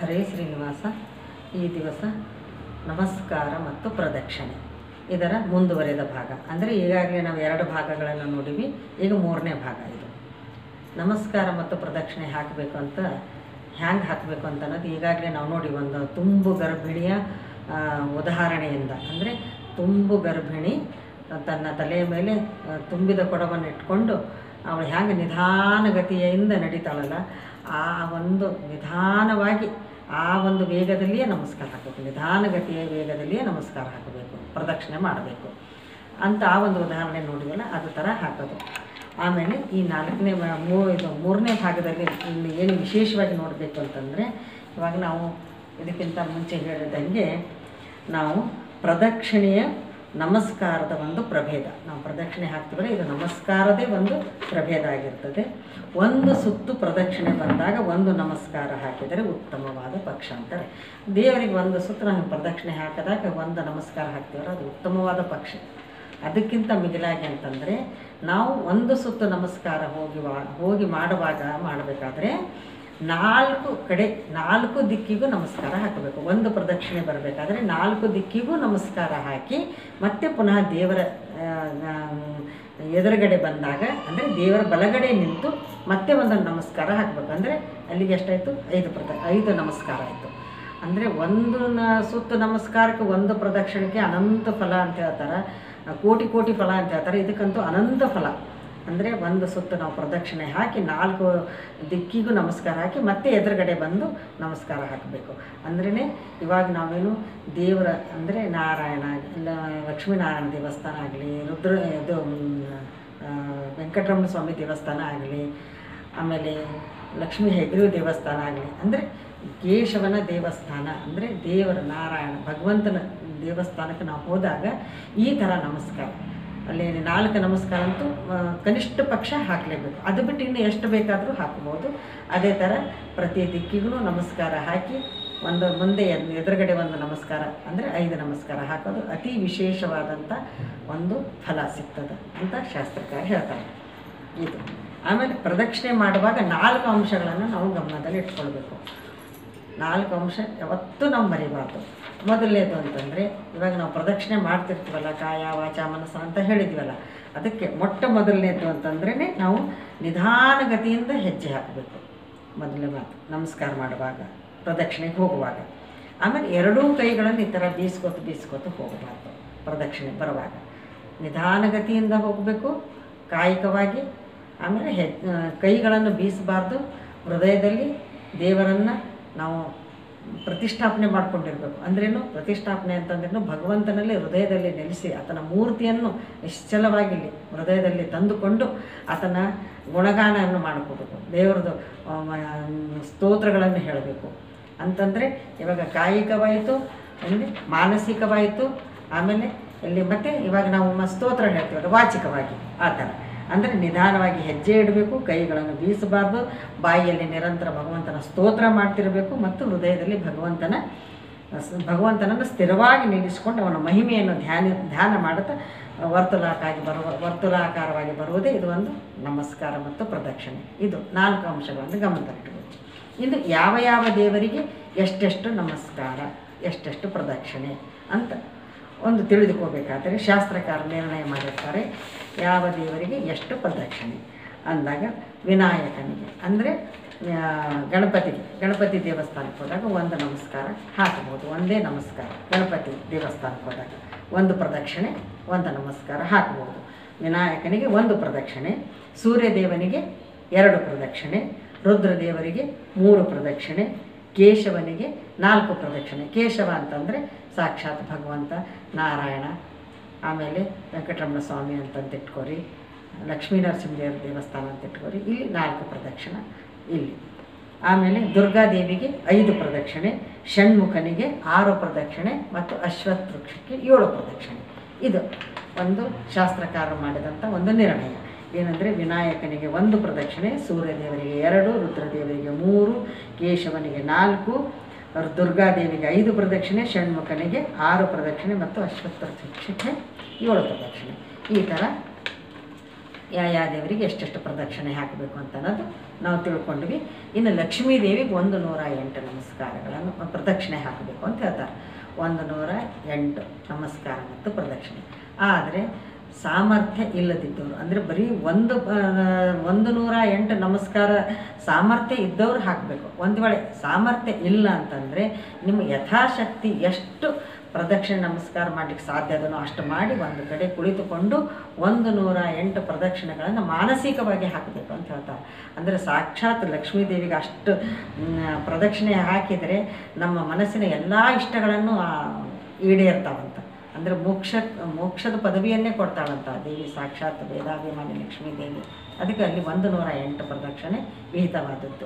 ಹರೇ ಶ್ರೀನಿವಾಸ ಈ ದಿವಸ ನಮಸ್ಕಾರ ಮತ್ತು ಪ್ರದಕ್ಷಿಣೆ ಇದರ ಮುಂದುವರೆದ ಭಾಗ ಅಂದರೆ ಈಗಾಗಲೇ ನಾವು ಎರಡು ಭಾಗಗಳನ್ನು ನೋಡಿವಿ ಈಗ ಮೂರನೇ ಭಾಗ ಇದು ನಮಸ್ಕಾರ ಮತ್ತು ಪ್ರದಕ್ಷಿಣೆ ಹಾಕಬೇಕು ಅಂತ ಹ್ಯಾಂಗೆ ಹಾಕಬೇಕು ಅಂತ ಅನ್ನೋದು ಈಗಾಗಲೇ ನಾವು ನೋಡಿ ಒಂದು ತುಂಬು ಗರ್ಭಿಣಿಯ ಆ, ಉದಾಹರಣೆಯಿಂದ ಅಂದರೆ ತುಂಬು ಗರ್ಭಿಣಿ ತನ್ನ ತಲೆಯ ಮೇಲೆ ಆ, ತುಂಬಿದ ಕೊಡವನ್ನು ಇಟ್ಕೊಂಡು ಅವಳು ಹ್ಯಾಂಗೆ ನಿಧಾನಗತಿಯಿಂದ ನಡೀತಾಳಲ್ಲ ಆ ಒಂದು ನಿಧಾನವಾಗಿ ಆ ಒಂದು ವೇಗದಲ್ಲಿಯೇ ನಮಸ್ಕಾರ ಹಾಕಬೇಕು ನಿಧಾನಗತಿಯ ವೇಗದಲ್ಲಿಯೇ ನಮಸ್ಕಾರ ಹಾಕಬೇಕು ಪ್ರದಕ್ಷಿಣೆ ಮಾಡಬೇಕು ಅಂತ ಆ ಒಂದು ಉದಾಹರಣೆ ನೋಡಿವಲ್ಲ ಅದು ಥರ ಹಾಕೋದು ಆಮೇಲೆ ಈ ನಾಲ್ಕನೇ ಮ- ಮೂ ಇದು ಮೂರನೇ ಭಾಗದಲ್ಲಿ ಇಲ್ಲಿ ಏನು ವಿಶೇಷವಾಗಿ ನೋಡಬೇಕು ಅಂತಂದರೆ ಇವಾಗ ನಾವು ಇದಕ್ಕಿಂತ ಮುಂಚೆ ಹೇಳಿದಂಗೆ ನಾವು ಪ್ರದಕ್ಷಿಣೆಯ ನಮಸ್ಕಾರದ ಒಂದು ಪ್ರಭೇದ ನಾವು ಪ್ರದಕ್ಷಿಣೆ ಹಾಕ್ತೀವಲ್ಲ ಇದು ನಮಸ್ಕಾರದೇ ಒಂದು ಪ್ರಭೇದ ಆಗಿರ್ತದೆ ಒಂದು ಸುತ್ತು ಪ್ರದಕ್ಷಿಣೆ ಬಂದಾಗ ಒಂದು ನಮಸ್ಕಾರ ಹಾಕಿದರೆ ಉತ್ತಮವಾದ ಪಕ್ಷ ಅಂತಾರೆ ದೇವರಿಗೆ ಒಂದು ಸುತ್ತು ನಾವು ಪ್ರದಕ್ಷಿಣೆ ಹಾಕಿದಾಗ ಒಂದು ನಮಸ್ಕಾರ ಹಾಕ್ತೀವಲ್ಲ ಅದು ಉತ್ತಮವಾದ ಪಕ್ಷ ಅದಕ್ಕಿಂತ ಮಿಗಿಲಾಗಿ ಅಂತಂದರೆ ನಾವು ಒಂದು ಸುತ್ತು ನಮಸ್ಕಾರ ಹೋಗಿ ವಾ- ಹೋಗಿ ಮಾಡುವಾಗ ಮಾಡಬೇಕಾದ್ರೆ ನಾಲ್ಕು ಕಡೆ ನಾಲ್ಕು ದಿಕ್ಕಿಗೂ ನಮಸ್ಕಾರ ಹಾಕಬೇಕು ಒಂದು ಪ್ರದಕ್ಷಿಣೆ ಬರಬೇಕಾದ್ರೆ ನಾಲ್ಕು ದಿಕ್ಕಿಗೂ ನಮಸ್ಕಾರ ಹಾಕಿ ಮತ್ತೆ ಪುನಃ ದೇವರ ಆ, ಆ, ಎದುರುಗಡೆ ಬಂದಾಗ ಅಂದರೆ ದೇವರ ಬಲಗಡೆ ನಿಂತು ಮತ್ತೆ ಒಂದು ನಮಸ್ಕಾರ ಹಾಕಬೇಕು ಅಂದರೆ ಅಲ್ಲಿಗೆ ಎಷ್ಟಾಯಿತು ಐದು ಪ್ರದ ಐದು ನಮಸ್ಕಾರ ಆಯಿತು ಅಂದರೆ ಒಂದು ನ ಸುತ್ತು ನಮಸ್ಕಾರಕ್ಕೆ ಒಂದು ಪ್ರದಕ್ಷಿಣೆಗೆ ಅನಂತ ಫಲ ಅಂತ ಹೇಳ್ತಾರೆ ಕೋಟಿ ಕೋಟಿ ಫಲ ಅಂತ ಹೇಳ್ತಾರೆ ಇದಕ್ಕಂತೂ ಅನಂತ ಫಲ ಅಂದರೆ ಒಂದು ಸುತ್ತು ನಾವು ಪ್ರದಕ್ಷಿಣೆ ಹಾಕಿ ನಾಲ್ಕು ದಿಕ್ಕಿಗೂ ನಮಸ್ಕಾರ ಹಾಕಿ ಮತ್ತೆ ಎದುರುಗಡೆ ಬಂದು ನಮಸ್ಕಾರ ಹಾಕಬೇಕು ಅಂದ್ರೇ ಇವಾಗ ನಾವೇನು ದೇವರ ಅಂದರೆ ನಾರಾಯಣ ಇಲ್ಲ ಲಕ್ಷ್ಮೀನಾರಾಯಣ ದೇವಸ್ಥಾನ ಆಗಲಿ ರುದ್ರ ಇದು ಮ್, ಆ, ವೆಂಕಟರಮಣ ಸ್ವಾಮಿ ದೇವಸ್ಥಾನ ಆಗಲಿ ಆಮೇಲೆ ಲಕ್ಷ್ಮೀ ಹೆಗ್ರಿವ ದೇವಸ್ಥಾನ ಆಗಲಿ ಅಂದರೆ ಕೇಶವನ ದೇವಸ್ಥಾನ ಅಂದರೆ ದೇವರ ನಾರಾಯಣ ಭಗವಂತನ ದೇವಸ್ಥಾನಕ್ಕೆ ನಾವು ಹೋದಾಗ ಈ ಥರ ನಮಸ್ಕಾರ ಅಲ್ಲಿ ನಾಲ್ಕು ನಮಸ್ಕಾರ ಅಂತೂ ಆ, ಕನಿಷ್ಠ ಪಕ್ಷ ಹಾಕಲೇಬೇಕು ಅದು ಬಿಟ್ಟು ಇನ್ನು ಎಷ್ಟು ಬೇಕಾದರೂ ಹಾಕ್ಬೋದು ಅದೇ ಥರ ಪ್ರತಿ ದಿಕ್ಕಿಗೂ ನಮಸ್ಕಾರ ಹಾಕಿ ಒಂದು ಮುಂದೆ ಎದ್- ಎದುರುಗಡೆ ಒಂದು ನಮಸ್ಕಾರ ಅಂದರೆ ಐದು ನಮಸ್ಕಾರ ಹಾಕೋದು ಅತಿ ವಿಶೇಷವಾದಂಥ ಒಂದು ಫಲ ಸಿಗ್ತದೆ ಅಂತ ಶಾಸ್ತ್ರಕಾರ ಹೇಳ್ತಾರೆ ಇದು ಆಮೇಲೆ ಪ್ರದಕ್ಷಿಣೆ ಮಾಡುವಾಗ ನಾಲ್ಕು ಅಂಶಗಳನ್ನು ನಾವು ಗಮನದಲ್ಲಿ ಇಟ್ಕೊಳ್ಬೇಕು ನಾಲ್ಕು ಅಂಶ ಯಾವತ್ತೂ ನಾವು ಮರಿಬಾರ್ದು ಮೊದಲನೇದು ಅಂತಂದರೆ ಇವಾಗ ನಾವು ಪ್ರದಕ್ಷಿಣೆ ಮಾಡ್ತಿರ್ತೀವಲ್ಲ ಕಾಯ ವಾಚ ಮನಸ್ಸು ಅಂತ ಹೇಳಿದ್ವಲ್ಲ ಅದಕ್ಕೆ ಮೊಟ್ಟ ಮೊದಲನೇದು ಅಂತಂದ್ರೇ ನಾವು ನಿಧಾನಗತಿಯಿಂದ ಹೆಜ್ಜೆ ಹಾಕಬೇಕು ಮೊದಲನೇ ಮಾತು ನಮಸ್ಕಾರ ಮಾಡುವಾಗ ಪ್ರದಕ್ಷಿಣೆಗೆ ಹೋಗುವಾಗ ಆಮೇಲೆ ಎರಡೂ ಕೈಗಳನ್ನು ಈ ಥರ ಬೀಸ್ಕೊತು ಬೀಸ್ಕೊತು ಹೋಗಬಾರ್ದು ಪ್ರದಕ್ಷಿಣೆ ಬರುವಾಗ ನಿಧಾನಗತಿಯಿಂದ ಹೋಗಬೇಕು ಕಾಯಿಕವಾಗಿ ಆಮೇಲೆ ಹೆಜ್ ಕೈಗಳನ್ನು ಬೀಸಬಾರ್ದು ಹೃದಯದಲ್ಲಿ ದೇವರನ್ನು ನಾವು ಪ್ರತಿಷ್ಠಾಪನೆ ಮಾಡ್ಕೊಂಡಿರ್ಬೇಕು ಅಂದ್ರೇನು ಪ್ರತಿಷ್ಠಾಪನೆ ಅಂತಂದ್ರೇನು ಭಗವಂತನಲ್ಲಿ ಹೃದಯದಲ್ಲಿ ನೆಲೆಸಿ ಆತನ ಮೂರ್ತಿಯನ್ನು ನಿಶ್ಚಲವಾಗಿ ಇಲ್ಲಿ ಹೃದಯದಲ್ಲಿ ತಂದುಕೊಂಡು ಆತನ ಗುಣಗಾನವನ್ನು ಮಾಡಿಕೊಡ್ಬೇಕು ದೇವರದು ಆ, ಮ- ಸ್ತೋತ್ರಗಳನ್ನು ಹೇಳಬೇಕು ಅಂತಂದರೆ ಇವಾಗ ಕಾಯಿಕವಾಯಿತು ಅಂದರೆ ಮಾನಸಿಕವಾಯಿತು ಆಮೇಲೆ ಇಲ್ಲಿ ಮತ್ತೆ ಇವಾಗ ನಾವು ಮ- ಸ್ತೋತ್ರ ಹೇಳ್ತೀವಲ್ಲ ವಾಚಿಕವಾಗಿ ಆ ಥರ ಅಂದರೆ ನಿಧಾನವಾಗಿ ಹೆಜ್ಜೆ ಇಡಬೇಕು ಕೈಗಳನ್ನು ಬೀಸಬಾರ್ದು ಬಾಯಿಯಲ್ಲಿ ನಿರಂತರ ಭಗವಂತನ ಸ್ತೋತ್ರ ಮಾಡ್ತಿರಬೇಕು ಮತ್ತು ಹೃದಯದಲ್ಲಿ ಭಗವಂತನ ಸ್- ಭಗವಂತನನ್ನು ಸ್ಥಿರವಾಗಿ ನಿಲ್ಲಿಸಿಕೊಂಡು ಅವನ ಮಹಿಮೆಯನ್ನು ಧ್ಯಾನ ಧ್ಯಾನ ಮಾಡುತ್ತಾ ವರ್ತುಲಾಕಾಗಿ ಬರುವ ವರ್ತುಲಾಕಾರವಾಗಿ ಬರುವುದೇ ಇದು ಒಂದು ನಮಸ್ಕಾರ ಮತ್ತು ಪ್ರದಕ್ಷಿಣೆ ಇದು ನಾಲ್ಕು ಅಂಶಗಳನ್ನು ಗಮನದಲ್ಲಿಡಬೇಕು ಇನ್ನು ಯಾವ ಯಾವ ದೇವರಿಗೆ ಎಷ್ಟೆಷ್ಟು ನಮಸ್ಕಾರ ಎಷ್ಟೆಷ್ಟು ಪ್ರದಕ್ಷಿಣೆ ಅಂತ ಒಂದು ತಿಳಿದುಕೋಬೇಕಾದರೆ ಶಾಸ್ತ್ರಕಾರ ನಿರ್ಣಯ ಮಾಡಿರ್ತಾರೆ ಯಾವ ದೇವರಿಗೆ ಎಷ್ಟು ಪ್ರದಕ್ಷಿಣೆ ಅಂದಾಗ ವಿನಾಯಕನಿಗೆ ಅಂದರೆ ಆ, ಗಣಪತಿಗೆ ಗಣಪತಿ ದೇವಸ್ಥಾನಕ್ಕೆ ಹೋದಾಗ ಒಂದು ನಮಸ್ಕಾರ ಹಾಕಬಹುದು ಒಂದೇ ನಮಸ್ಕಾರ ಗಣಪತಿ ದೇವಸ್ಥಾನಕ್ಕೆ ಹೋದಾಗ ಒಂದು ಪ್ರದಕ್ಷಿಣೆ ಒಂದು ನಮಸ್ಕಾರ ಹಾಕಬಹುದು ವಿನಾಯಕನಿಗೆ ಒಂದು ಪ್ರದಕ್ಷಿಣೆ ಸೂರ್ಯದೇವನಿಗೆ ಎರಡು ಪ್ರದಕ್ಷಿಣೆ ರುದ್ರದೇವರಿಗೆ ಮೂರು ಪ್ರದಕ್ಷಿಣೆ ಕೇಶವನಿಗೆ ನಾಲ್ಕು ಪ್ರದಕ್ಷಿಣೆ ಕೇಶವ ಅಂತಂದರೆ ಸಾಕ್ಷಾತ್ ಭಗವಂತ ನಾರಾಯಣ ಆಮೇಲೆ ವೆಂಕಟರಮಣ ಸ್ವಾಮಿ ಅಂತಂತ ಇಟ್ಕೋರಿ ಲಕ್ಷ್ಮೀ ನರಸಿಂಹದೇವರ ದೇವಸ್ಥಾನ ಅಂತ ಇಟ್ಕೋರಿ ಇಲ್ಲಿ ನಾಲ್ಕು ಪ್ರದಕ್ಷಿಣ ಇಲ್ಲಿ ಆಮೇಲೆ ದುರ್ಗಾದೇವಿಗೆ ಐದು ಪ್ರದಕ್ಷಿಣೆ ಷಣ್ಮುಖನಿಗೆ ಆರು ಪ್ರದಕ್ಷಿಣೆ ಮತ್ತು ಅಶ್ವತ್ಥ ವೃಕ್ಷಕ್ಕೆ ಏಳು ಪ್ರದಕ್ಷಿಣೆ ಇದು ಒಂದು ಶಾಸ್ತ್ರಕಾರ ಮಾಡಿದಂಥ ಒಂದು ನಿರ್ಣಯ ಏನಂದರೆ ವಿನಾಯಕನಿಗೆ ಒಂದು ಪ್ರದಕ್ಷಿಣೆ ಸೂರ್ಯದೇವರಿಗೆ ಎರಡು ರುದ್ರದೇವರಿಗೆ ಮೂರು ಕೇಶವನಿಗೆ ನಾಲ್ಕು ದುರ್ಗಾದೇವಿಗೆ ಐದು ಪ್ರದಕ್ಷಿಣೆ ಷಣ್ಮುಖನಿಗೆ ಆರು ಪ್ರದಕ್ಷಿಣೆ ಮತ್ತು ಅಶ್ವತ್ಥ ವೃಕ್ಷಕ್ಕೆ ಏಳು ಪ್ರದಕ್ಷಿಣೆ ಈ ಥರ ಯಾ ಯಾವ ದೇವರಿಗೆ ಎಷ್ಟೆಷ್ಟು ಪ್ರದಕ್ಷಿಣೆ ಹಾಕಬೇಕು ಅಂತ ಅನ್ನೋದು ನಾವು ತಿಳ್ಕೊಂಡ್ವಿ ಇನ್ನು ಲಕ್ಷ್ಮೀ ದೇವಿಗೆ ಒಂದು ನೂರ ಎಂಟು ನಮಸ್ಕಾರಗಳನ್ನು ಪ್ರದಕ್ಷಿಣೆ ಹಾಕಬೇಕು ಅಂತ ಹೇಳ್ತಾರೆ ಒಂದು ನೂರ ಎಂಟು ನಮಸ್ಕಾರ ಮತ್ತು ಪ್ರದಕ್ಷಿಣೆ ಆದರೆ ಸಾಮರ್ಥ್ಯ ಇಲ್ಲದಿದ್ದವರು ಅಂದರೆ ಬರೀ ಒಂದು ಆ, ಒಂದು ನೂರ ಎಂಟು ನಮಸ್ಕಾರ ಸಾಮರ್ಥ್ಯ ಇದ್ದವ್ರು ಹಾಕಬೇಕು ಒಂದು ವೇಳೆ ಸಾಮರ್ಥ್ಯ ಇಲ್ಲ ಅಂತಂದರೆ ನಿಮ್ಮ ಯಥಾಶಕ್ತಿ ಎಷ್ಟು ಪ್ರದಕ್ಷಿಣೆ ನಮಸ್ಕಾರ ಮಾಡಲಿಕ್ಕೆ ಸಾಧ್ಯ ಅದನ್ನು ಅಷ್ಟು ಮಾಡಿ ಒಂದು ಕಡೆ ಕುಳಿತುಕೊಂಡು ಒಂದು ನೂರ ಎಂಟು ಪ್ರದಕ್ಷಿಣೆಗಳನ್ನು ಮಾನಸಿಕವಾಗಿ ಹಾಕಬೇಕು ಅಂತ ಹೇಳ್ತಾರೆ ಅಂದರೆ ಸಾಕ್ಷಾತ್ ಲಕ್ಷ್ಮೀ ದೇವಿಗೆ ಅಷ್ಟು ಮ್, ಪ್ರದಕ್ಷಿಣೆ ಹಾಕಿದರೆ ನಮ್ಮ ಮನಸ್ಸಿನ ಎಲ್ಲ ಇಷ್ಟಗಳನ್ನು ಆ, ಈಡೇರ್ತಾವಂತ ಅಂದರೆ ಮೋಕ್ಷ ಮೋಕ್ಷದ ಪದವಿಯನ್ನೇ ಕೊಡ್ತಾಳಂತ ದೇವಿ ಸಾಕ್ಷಾತ್ ವೇದಾಭಿಮಾನಿ ಲಕ್ಷ್ಮೀ ದೇವಿ ಅದಕ್ಕೆ ಅಲ್ಲಿ ಒಂದು ನೂರ ಎಂಟು ಪ್ರದಕ್ಷಿಣೆ ವಿಹಿತವಾದದ್ದು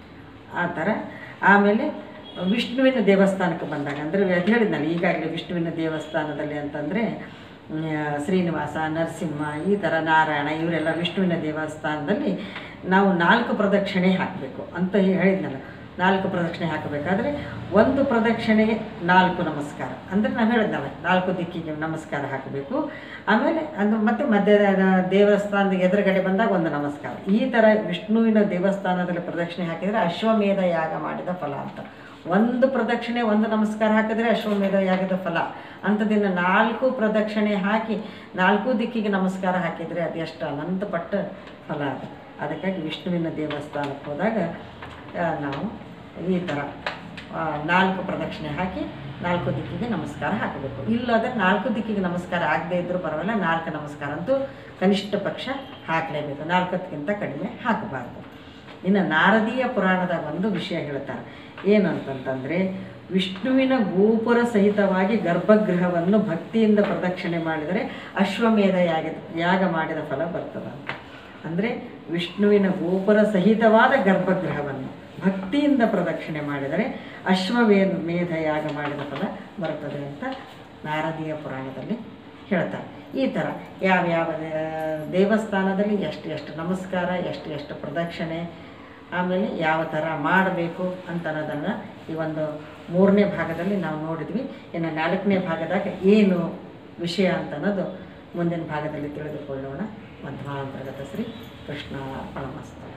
ಆ ಥರ ಆಮೇಲೆ ವಿಷ್ಣುವಿನ ದೇವಸ್ಥಾನಕ್ಕೆ ಬಂದಾಗ ಅಂದರೆ ಅದು ಹೇಳಿದ್ನಲ್ಲ ಈಗಾಗಲೇ ವಿಷ್ಣುವಿನ ದೇವಸ್ಥಾನದಲ್ಲಿ ಅಂತಂದರೆ ಮ್, ಶ್ರೀನಿವಾಸ ನರಸಿಂಹ ಈ ಥರ ನಾರಾಯಣ ಇವರೆಲ್ಲ ವಿಷ್ಣುವಿನ ದೇವಸ್ಥಾನದಲ್ಲಿ ನಾವು ನಾಲ್ಕು ಪ್ರದಕ್ಷಿಣೆ ಹಾಕಬೇಕು ಅಂತ ಹೇಳಿದ್ನಲ್ಲ ನಾಲ್ಕು ಪ್ರದಕ್ಷಿಣೆ ಹಾಕಬೇಕಾದ್ರೆ ಒಂದು ಪ್ರದಕ್ಷಿಣೆಗೆ ನಾಲ್ಕು ನಮಸ್ಕಾರ ಅಂದರೆ ನಾವು ಹೇಳಿದ್ನಲ್ಲ ನಾಲ್ಕು ದಿಕ್ಕಿಗೆ ನಮಸ್ಕಾರ ಹಾಕಬೇಕು ಆಮೇಲೆ ಅದು ಮತ್ತೆ ಮಧ್ಯದ ದೇವಸ್ಥಾನದ ಎದುರುಗಡೆ ಬಂದಾಗ ಒಂದು ನಮಸ್ಕಾರ ಈ ಥರ ವಿಷ್ಣುವಿನ ದೇವಸ್ಥಾನದಲ್ಲಿ ಪ್ರದಕ್ಷಿಣೆ ಹಾಕಿದರೆ ಅಶ್ವಮೇಧ ಯಾಗ ಮಾಡಿದ ಫಲ ಅಂತ ಒಂದು ಪ್ರದಕ್ಷಿಣೆ ಒಂದು ನಮಸ್ಕಾರ ಹಾಕಿದ್ರೆ ಅಶ್ವಮೇಧ ಯಾಗದ ಫಲ ಅಂಥದ್ದನ್ನು ನಾಲ್ಕು ಪ್ರದಕ್ಷಿಣೆ ಹಾಕಿ ನಾಲ್ಕು ದಿಕ್ಕಿಗೆ ನಮಸ್ಕಾರ ಹಾಕಿದರೆ ಅದು ಎಷ್ಟು ಅನಂತಪಟ್ಟ ಫಲ ಅದು ಅದಕ್ಕಾಗಿ ವಿಷ್ಣುವಿನ ದೇವಸ್ಥಾನಕ್ಕೆ ಹೋದಾಗ ಆ, ನಾವು ಈ ಥರ ಆ, ನಾಲ್ಕು ಪ್ರದಕ್ಷಿಣೆ ಹಾಕಿ ನಾಲ್ಕು ದಿಕ್ಕಿಗೆ ನಮಸ್ಕಾರ ಹಾಕಬೇಕು ಇಲ್ಲದ್ರೆ ನಾಲ್ಕು ದಿಕ್ಕಿಗೆ ನಮಸ್ಕಾರ ಆಗದೇ ಇದ್ದರೂ ಪರವಾಗಿಲ್ಲ ನಾಲ್ಕು ನಮಸ್ಕಾರ ಅಂತೂ ಕನಿಷ್ಠ ಪಕ್ಷ ಹಾಕಲೇಬೇಕು ನಾಲ್ಕಕ್ಕಿಂತ ಕಡಿಮೆ ಹಾಕಬಾರ್ದು ಇನ್ನು ನಾರದೀಯ ಪುರಾಣದಾಗ ಒಂದು ವಿಷಯ ಹೇಳ್ತಾರೆ ಏನು ಅಂತಂತಂದರೆ ವಿಷ್ಣುವಿನ ಗೋಪುರ ಸಹಿತವಾಗಿ ಗರ್ಭಗೃಹವನ್ನು ಭಕ್ತಿಯಿಂದ ಪ್ರದಕ್ಷಿಣೆ ಮಾಡಿದರೆ ಅಶ್ವಮೇಧ ಯಾಗ ಯಾಗ ಮಾಡಿದ ಫಲ ಬರ್ತದೆ ಅಂತ ಅಂದರೆ ವಿಷ್ಣುವಿನ ಗೋಪುರ ಸಹಿತವಾದ ಗರ್ಭಗೃಹವನ್ನು ಭಕ್ತಿಯಿಂದ ಪ್ರದಕ್ಷಿಣೆ ಮಾಡಿದರೆ ಅಶ್ವಮೇಧ ಮೇಧ ಯಾಗ ಮಾಡಿದ ಫಲ ಬರ್ತದೆ ಅಂತ ನಾರದೀಯ ಪುರಾಣದಲ್ಲಿ ಹೇಳ್ತಾರೆ ಈ ಥರ ಯಾವ್ಯಾವ ದೇ- ದೇವಸ್ಥಾನದಲ್ಲಿ ಎಷ್ಟು ಎಷ್ಟು ನಮಸ್ಕಾರ ಎಷ್ಟು ಎಷ್ಟು ಪ್ರದಕ್ಷಿಣೆ ಆಮೇಲೆ ಯಾವ ಥರ ಮಾಡಬೇಕು ಅಂತ ಅನ್ನೋದನ್ನು ಈ ಒಂದು ಮೂರನೇ ಭಾಗದಲ್ಲಿ ನಾವು ನೋಡಿದ್ವಿ ಇನ್ನು ನಾಲ್ಕನೇ ಭಾಗದಾಗ ಏನು ವಿಷಯ ಅಂತ ಅನ್ನೋದು ಮುಂದಿನ ಭಾಗದಲ್ಲಿ ತಿಳಿದುಕೊಳ್ಳೋಣ ಮಧ್ವಾಂತರ್ಗತ ಶ್ರೀ ಕೃಷ್ಣ ಪರಮಸ್ತ